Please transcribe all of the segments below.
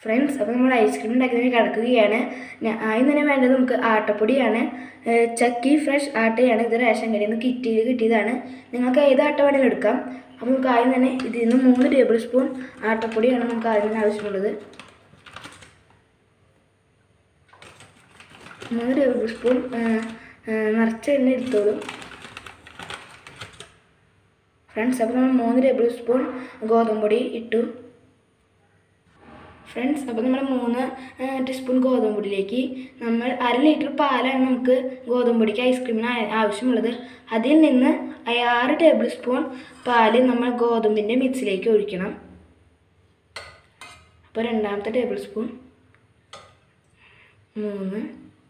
friends അപ്പോൾ നമ്മൾ ice cream ഉണ്ടാക്കുന്നതിന് കിടക്കുകയാണ് ഞാ- ആദ്യം തന്നെ വേണ്ടത് നമുക്ക് ആട്ടപ്പൊടിയാണ് ഏഹ് ചക്കി ഫ്രഷ് ആട്ടയാണ് ഇത് റേഷൻ കടയിൽ നിന്ന് കിറ്റിയിൽ കിട്ടിയതാണ് നിങ്ങൾക്ക് ഏത് ആട്ട വേണമെങ്കിലും എടുക്കാം അപ്പോൾ നമുക്ക് ആദ്യം തന്നെ ഇതിൽ നിന്ന് മൂന്ന് ടേബിൾ സ്പൂൺ ആട്ടപ്പൊടിയാണ് നമുക്ക് ആദ്യം തന്നെ ആവശ്യമുള്ളത് മൂന്ന് ടേബിൾ സ്പൂൺ ഏഹ്, ഏഹ്, നിറച്ച് തന്നെ എടുത്തോളൂ ഫ്രണ്ട്സ് അപ്പോൾ നമ്മൾ മൂന്ന് ടേബിൾ സ്പൂൺ ഗോതമ്പ് പൊടി ഇട്ടു ഫ്രണ്ട്സ് അപ്പോൾ നമ്മൾ മൂന്ന് ടീസ്പൂൺ ഗോതമ്പ് പൊടിയിലേക്ക് നമ്മൾ അര ലിറ്റർ പാലാണ് നമുക്ക് ഗോതമ്പ് പൊടിക്ക് ഐസ്ക്രീമിന് ആ- ആവശ്യമുള്ളത് അതിൽ നിന്ന് ആ- ആറ് ടേബിൾ സ്പൂൺ പാല് നമ്മൾ ഗോതമ്പിൻ്റെ മിക്സിലേക്ക് ഒഴിക്കണം അപ്പോൾ രണ്ടാമത്തെ ടേബിൾ സ്പൂൺ മൂന്ന്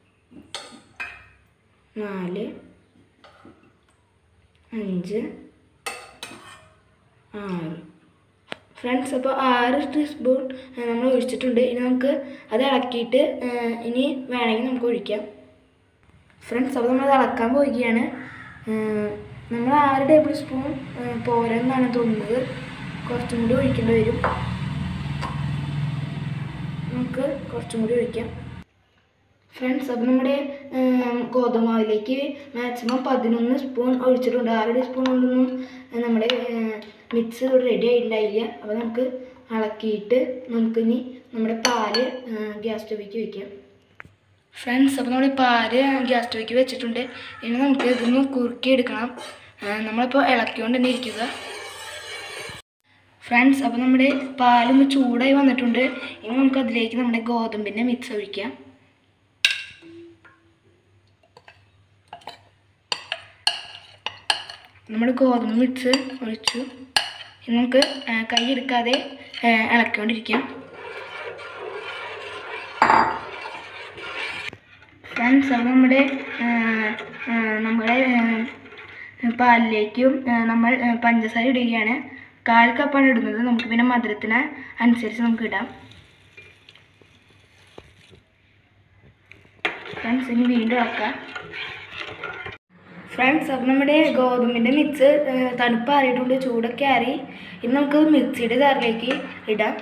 നാല് അഞ്ച് ആറ് ഫ്രണ്ട്സ് അപ്പോൾ ആറ് ടീസ്പൂൺ നമ്മൾ ഒഴിച്ചിട്ടുണ്ട് ഇനി നമുക്ക് അത് ഇളക്കിയിട്ട് ഏഹ്, ഇനി വേണമെങ്കിൽ നമുക്ക് ഒഴിക്കാം ഫ്രണ്ട്സ് അപ്പോൾ നമ്മൾ ഇളക്കാൻ പോവുകയാണ് ഏഹ്, നമ്മൾ ആറ് ടേബിൾ സ്പൂൺ ഏഹ്, പോരെന്നാണ് തോന്നുന്നത് കുറച്ചും കൂടി ഒഴിക്കേണ്ടി വരും നമുക്ക് കുറച്ചും കൂടി ഒഴിക്കാം ഫ്രണ്ട്സ് അപ്പോൾ നമ്മുടെ ഏം, ഗോതമ്പ് മാവിലേക്ക് മാക്സിമം പതിനൊന്ന് സ്പൂൺ ഒഴിച്ചിട്ടുണ്ട് ആറ് ടീസ്പൂൺ കൊണ്ടൊന്നും ഏ, നമ്മുടെ മിക്സ് റെഡി ആയിട്ടുണ്ടായില്ല അപ്പോൾ നമുക്ക് ഇളക്കിയിട്ട് നമുക്കിനി നമ്മുടെ പാല് ഗ്യാസ് സ്റ്റവിലേക്ക് വയ്ക്കാം ഫ്രണ്ട്സ് അപ്പോൾ നമ്മുടെ പാല് ഗ്യാസ് സ്റ്റവിലേക്ക് വെച്ചിട്ടുണ്ട് ഇനി നമുക്ക് ഇതൊന്ന് കുറുക്കി എടുക്കണം ഏ, നമ്മളിപ്പോൾ ഇളക്കിക്കൊണ്ട് തന്നെ ഇരിക്കുക ഫ്രണ്ട്സ് അപ്പോൾ നമ്മുടെ പാലൊന്ന് ചൂടായി വന്നിട്ടുണ്ട് ഇനി നമുക്ക് അതിലേക്ക് നമ്മുടെ ഗോതമ്പിൻ്റെ മിക്സ് ഒഴിക്കാം നമ്മൾ ഗോതമ്പ് മിക്സ് ഒഴിച്ചു ഇനി നമുക്ക് ആ, കൈ എടുക്കാതെ ആ, ഇളക്കിക്കൊണ്ടിരിക്കാം ഫ്രണ്ട്സ് അപ്പോൾ നമ്മുടെ ആ, ആ, നമ്മുടെ ആ, പാലിലേക്കും ആ, നമ്മൾ ആ, പഞ്ചസാര ഇടുകയാണ് കാൽ കപ്പാണ് ഇടുന്നത് നമുക്ക് പിന്നെ മധുരത്തിന് അനുസരിച്ച് നമുക്ക് ഇടാം ഫ്രണ്ട്സ് ഇനി വീണ്ടും ഇളക്കാം ഫ്രണ്ട്സ് അപ്പം നമ്മുടെ ഗോതമ്പിൻ്റെ മിക്സ് തണുപ്പാറിയിട്ടുണ്ട് ചൂടൊക്കെ ആറി ഇനി നമുക്ക് മിക്സിയുടെ ജാറിലേക്ക് ഇടാം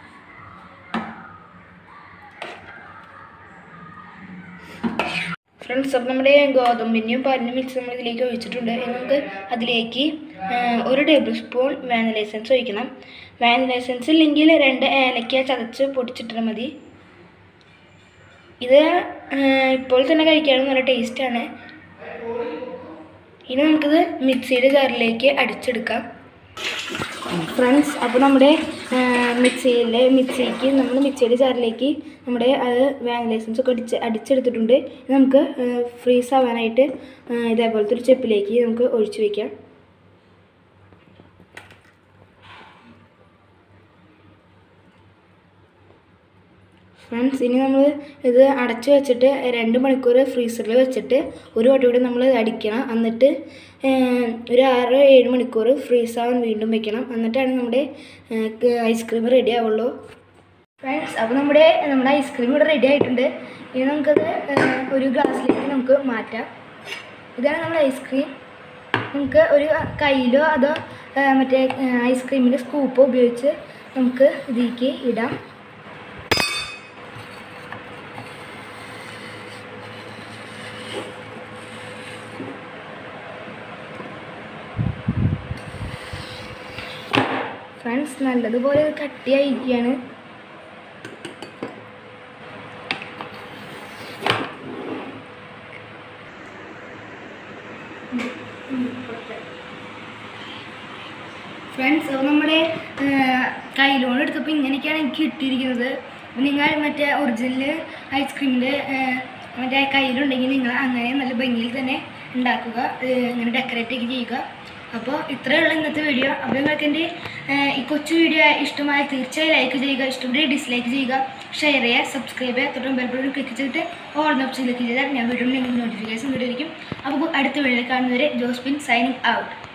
ഫ്രണ്ട്സ് അപ്പം നമ്മുടെ ഗോതമ്പിൻ്റെയും പാലിൻ്റെ മിക്സ് നമ്മൾ ഇതിലേക്ക് ഒഴിച്ചിട്ടുണ്ട് ഇനി നമുക്ക് അതിലേക്ക് ആ, ഒരു ടേബിൾ സ്പൂൺ വാനില എസൻസ് ഒഴിക്കണം വാനില എസൻസ് ഇല്ലെങ്കിൽ രണ്ട് ഏലക്ക ചതച്ച് പൊടിച്ചിട്ടാൽ മതി ഇത് ആ, ഇപ്പോൾ തന്നെ കഴിക്കാനും നല്ല ടേസ്റ്റാണ് ഇനി നമുക്കിത് മിക്സിയുടെ ജാറിലേക്ക് അടിച്ചെടുക്കാം ഫ്രണ്ട്സ് അപ്പോൾ നമ്മുടെ മിക്സിയിലെ മിക്സിക്ക് നമ്മൾ മിക്സിയുടെ ജാറിലേക്ക് നമ്മുടെ അത് വാനില എസൻസ് ഒക്കെ അടിച്ച് അടിച്ചെടുത്തിട്ടുണ്ട് ഇത് നമുക്ക് ഫ്രീസ് ആവാനായിട്ട് ആ, ഇതേപോലത്തെ ഒരു ചെപ്പിലേക്ക് നമുക്ക് ഒഴിച്ചു വയ്ക്കാം ഫ്രണ്ട്സ് ഇനി നമ്മൾ ഇത് അടച്ചു വെച്ചിട്ട് രണ്ട് മണിക്കൂർ ഫ്രീസറിൽ വെച്ചിട്ട് ഒരു വട്ടം കൂടി നമ്മൾ അടിക്കണം എന്നിട്ട് ഏഹ്, ഒരു ആറ് ഏഴ് മണിക്കൂർ ഫ്രീസ് ആവാൻ വീണ്ടും വെക്കണം എന്നിട്ടാണ് നമ്മുടെ ഐസ്ക്രീം റെഡി ആവുള്ളൂ ഫ്രണ്ട്സ് അപ്പോൾ നമ്മുടെ നമ്മുടെ ഐസ്ക്രീം ഇവിടെ റെഡി ആയിട്ടുണ്ട് ഇനി നമുക്കത് ഏഹ്, ഒരു ഗ്ലാസ്സിലേക്ക് നമുക്ക് മാറ്റാം ഇതാണ് നമ്മുടെ ഐസ്ക്രീം നമുക്ക് ഒരു കയ്യിലോ അതോ ഏഹ്, മറ്റേ ഐസ്ക്രീമിൻ്റെ സ്കൂപ്പോ ഉപയോഗിച്ച് നമുക്ക് ഇതിലേക്ക് ഇടാം ഫ്രണ്ട്സ് നല്ലതുപോലെ ഇത് കട്ടിയായിരിക്കുകയാണ് ഫ്രണ്ട്സ് അപ്പോൾ നമ്മുടെ കയ്യിലോട് എടുത്തപ്പോൾ ഇങ്ങനെയൊക്കെയാണ് എനിക്ക് കിട്ടിയിരിക്കുന്നത് അപ്പോൾ നിങ്ങൾ മറ്റേ ഒറിജിനൽ ഐസ്ക്രീമിൻ്റെ മറ്റേ കയ്യിലുണ്ടെങ്കിൽ നിങ്ങൾ അങ്ങനെ നല്ല ഭംഗിയിൽ തന്നെ ഉണ്ടാക്കുക ഏഹ്, ഇങ്ങനെ ഡെക്കറേറ്റ് ഒക്കെ ചെയ്യുക അപ്പോൾ ഇത്രയുള്ള ഇന്നത്തെ വീഡിയോ അപ്പോൾ നിങ്ങൾക്ക് എൻ്റെ ഏഹ്, ഈ കൊച്ചു വീഡിയോ ഇഷ്ടമായ തീർച്ചയായും ലൈക്ക് ചെയ്യുക ഇഷ്ടപ്പെട്ട ഡിസ്ലൈക്ക് ചെയ്യുക ഷെയർ ചെയ്യുക സബ്സ്ക്രൈബ് ചെയ്യുക തുടർന്ന് ബെൽ ബട്ടൺ ക്ലിക്ക് ചെയ്തിട്ട് ഓൾ ഓപ്ഷൻ ക്ലിക്ക് ചെയ്താൽ ഞാൻ വീഡിയോ നിങ്ങൾക്ക് നോട്ടിഫിക്കേഷൻ വീഡിയോ അപ്പോൾ അടുത്ത വീഡിയോയിൽ കാണുന്നവരെ ജോസ്പിൻ സൈനിങ് ഔട്ട്